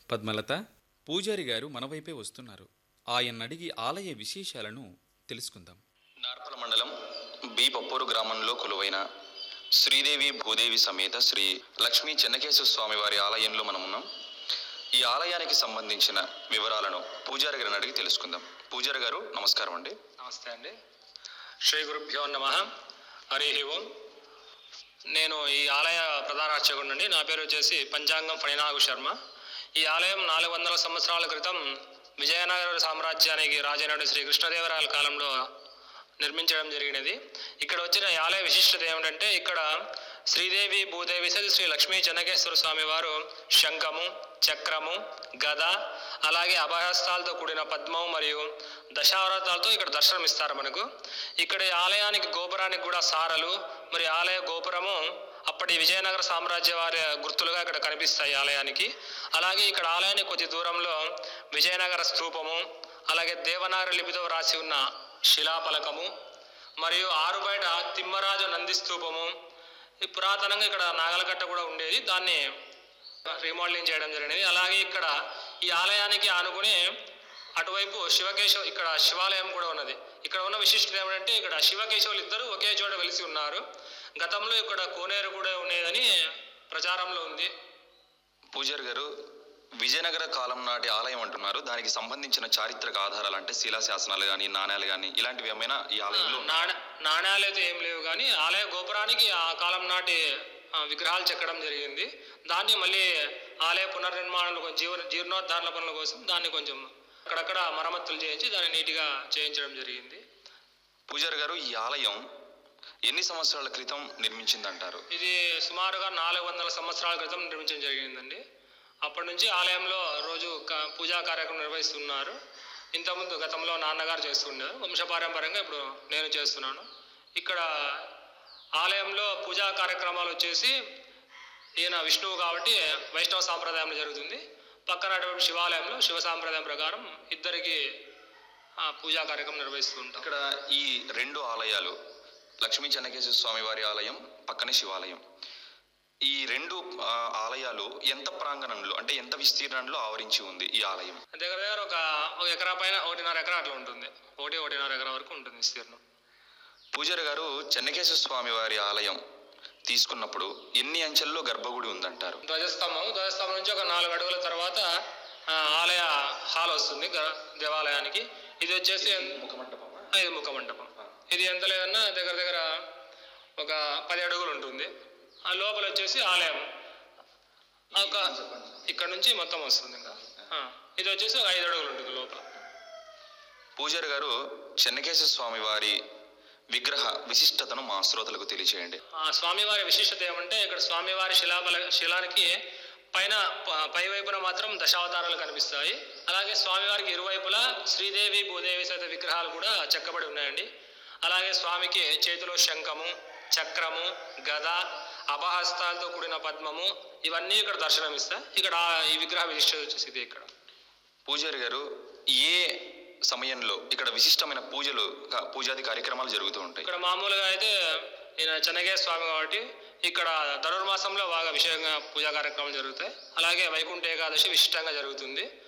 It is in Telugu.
పద్మలత పూజారి గారు మన వైపే వస్తున్నారు ఆయన్నడిగి ఆలయ విశేషాలను తెలుసుకుందాం నార్పల మండలం బి పప్పూరు గ్రామంలో కొలువైన శ్రీదేవి భూదేవి సమేత శ్రీ లక్ష్మీ చెన్నకేశ్వర స్వామి వారి ఆలయంలో మనం ఉన్నాం ఈ ఆలయానికి సంబంధించిన వివరాలను పూజారి గారిని అడిగి తెలుసుకుందాం పూజారి గారు నమస్కారం అండి నమస్తే అండి శ్రీ గురుభ్యో నమ హరి ఓం నేను ఈ ఆలయ ప్రధాన అర్చకుడు అండి నా పేరు వచ్చేసి పంచాంగం ఫణినాగు శర్మ ఈ ఆలయం నాలుగు వందల సంవత్సరాల క్రితం విజయనగర సామ్రాజ్యానికి రాజైనటువంటి శ్రీ కృష్ణదేవరాయల కాలంలో నిర్మించడం జరిగినది ఇక్కడ వచ్చిన ఈ ఆలయ విశిష్టత ఏమిటంటే ఇక్కడ శ్రీదేవి భూదేవి సతి శ్రీ లక్ష్మీ చెన్నకేశ్వర స్వామి వారు శంఖము చక్రము గద అలాగే అభయహస్తాలతో కూడిన పద్మం మరియు దశావరతాలతో ఇక్కడ దర్శనం ఇస్తారు మనకు ఇక్కడ ఈ ఆలయానికి గోపురానికి కూడా సారలు మరి ఆలయ గోపురము అప్పటి విజయనగర సామ్రాజ్య వారి గుర్తులుగా ఇక్కడ కనిపిస్తాయి ఆలయానికి అలాగే ఇక్కడ ఆలయానికి కొద్ది దూరంలో విజయనగర స్తూపము అలాగే దేవనాగరి లిపితో రాసి ఉన్న శిలాఫలకము మరియు ఆరు బయట తిమ్మరాజు నంది స్తూపము ఈ పురాతనంగా ఇక్కడ నాగలకట్ట కూడా ఉండేది దాన్ని రీమోడలింగ్ చేయడం జరిగినది అలాగే ఇక్కడ ఈ ఆలయానికి ఆనుకుని అటువైపు శివకేశవ ఇక్కడ శివాలయం కూడా ఉన్నది ఇక్కడ ఉన్న విశిష్టత ఏమిటంటే ఇక్కడ శివకేశవులు ఇద్దరు ఒకే చోట వెలిసి ఉన్నారు గతంలో ఇక్కడ కోనేరు కూడా ఉండేదని ప్రచారంలో ఉంది పూజారి గారు విజయనగర కాలం నాటి ఆలయం అంటున్నారు దానికి సంబంధించిన చారిత్రక ఆధారాలు అంటే శిలా శాసనాలు కానీ నాణ్యాలు కానీ ఇలాంటివి ఏమైనా ఈ ఆలయంలో ఉన్నాయా? నాణ్య నాణ్యాలు అయితే ఏం లేవు కానీ ఆలయ గోపురానికి ఆ కాలం నాటి ఆ, విగ్రహాలు చెక్కడం జరిగింది దాన్ని మళ్ళీ ఆలయ పునర్నిర్మాణాలు కొంచెం జీవ జీర్ణోద్ధారణ పనుల కోసం దాన్ని కొంచెం అక్కడక్కడ మరమ్మతులు చేయించి దాన్ని నీట్గా చేయించడం జరిగింది పూజారి గారు ఈ ఆలయం ఎన్ని సంవత్సరాల క్రితం నిర్మించిందంటారు ఇది సుమారుగా నాలుగు వందల సంవత్సరాల క్రితం నిర్మించడం జరిగిందండి అప్పటి నుంచి ఆలయంలో రోజు క- పూజా కార్యక్రమం నిర్వహిస్తున్నారు ఇంతకుముందు గతంలో నాన్నగారు చేస్తుండేవారు వంశపారంపర్యంగా ఇప్పుడు నేను చేస్తున్నాను ఇక్కడ ఆలయంలో పూజా కార్యక్రమాలు వచ్చేసి ఈయన విష్ణువు కాబట్టి వైష్ణవ సాంప్రదాయంలో జరుగుతుంది పక్కన అటువంటి శివాలయంలో శివ సాంప్రదాయం ప్రకారం ఇద్దరికి ఆ, పూజా కార్యక్రమం నిర్వహిస్తూ ఉంటాం ఇక్కడ ఈ రెండు ఆలయాలు లక్ష్మీ చెన్నకేశ్వర స్వామి వారి ఆలయం పక్కనే శివాలయం ఈ రెండు ఆ, ఆలయాలు ఎంత ప్రాంగణంలో అంటే ఎంత విస్తీర్ణంలో ఆవరించి ఉంది ఈ ఆలయం దగ్గర దగ్గర ఒక ఒక ఎకరా పైన ఒకటిన్నర ఎకరా అట్లా ఉంటుంది ఒకటి ఒకటిన్నర ఎకరా వరకు ఉంటుంది విస్తీర్ణం పూజారి గారు చెన్నకేశ్వర స్వామి వారి ఆలయం తీసుకున్నప్పుడు ఎన్ని అంచెల్లో గర్భగుడి ఉందంటారు ధ్వజస్తంభం ధ్వజస్తంభం నుంచి ఒక నాలుగు అడుగుల తర్వాత ఆ, ఆలయ హాల్ వస్తుంది గ- దేవాలయానికి ఇది వచ్చేసి ఎన్- ఆ, ఇది ముఖ మంటపం ఇది ఎంత లేదన్నా దగ్గర దగ్గర ఒక పది అడుగులు ఉంటుంది ఆ లోపల వచ్చేసి ఆలయం ఒక ఇక్కడ నుంచి మొత్తం వస్తుంది ఇంకా ఆ, ఇది వచ్చేసి ఒక ఐదు అడుగులు ఉంటుంది లోపల పూజారి గారు చెన్నకేశ్వర స్వామి వారి విగ్రహ విశిష్టతను మా శ్రోతలకు తెలియచేయండి ఆ స్వామివారి విశిష్టత ఏమంటే ఇక్కడ స్వామివారి శిలాబల శిలానికి పైన ప- పై వైపున మాత్రం దశావతారాలు కనిపిస్తాయి అలాగే స్వామివారికి ఇరువైపులా శ్రీదేవి భూదేవి సహిత విగ్రహాలు కూడా చెక్కబడి ఉన్నాయండి అలాగే స్వామికి చేతిలో శంఖము చక్రము గద అపహస్తాలతో కూడిన పద్మము ఇవన్నీ ఇక్కడ దర్శనమిస్తాయి ఇక్కడ ఆ- ఈ విగ్రహ విశిష్టత వచ్చేసి ఇది ఇక్కడ పూజారి గారు ఏ సమయంలో ఇక్కడ విశిష్టమైన పూజలు కా- పూజాది కార్యక్రమాలు జరుగుతూ ఉంటాయి ఇక్కడ మామూలుగా అయితే ఈయన చెన్నగే స్వామి కాబట్టి ఇక్కడ ధనుర్మాసంలో బాగా విషయంగా పూజా కార్యక్రమాలు జరుగుతాయి అలాగే వైకుంఠ ఏకాదశి విశిష్టంగా జరుగుతుంది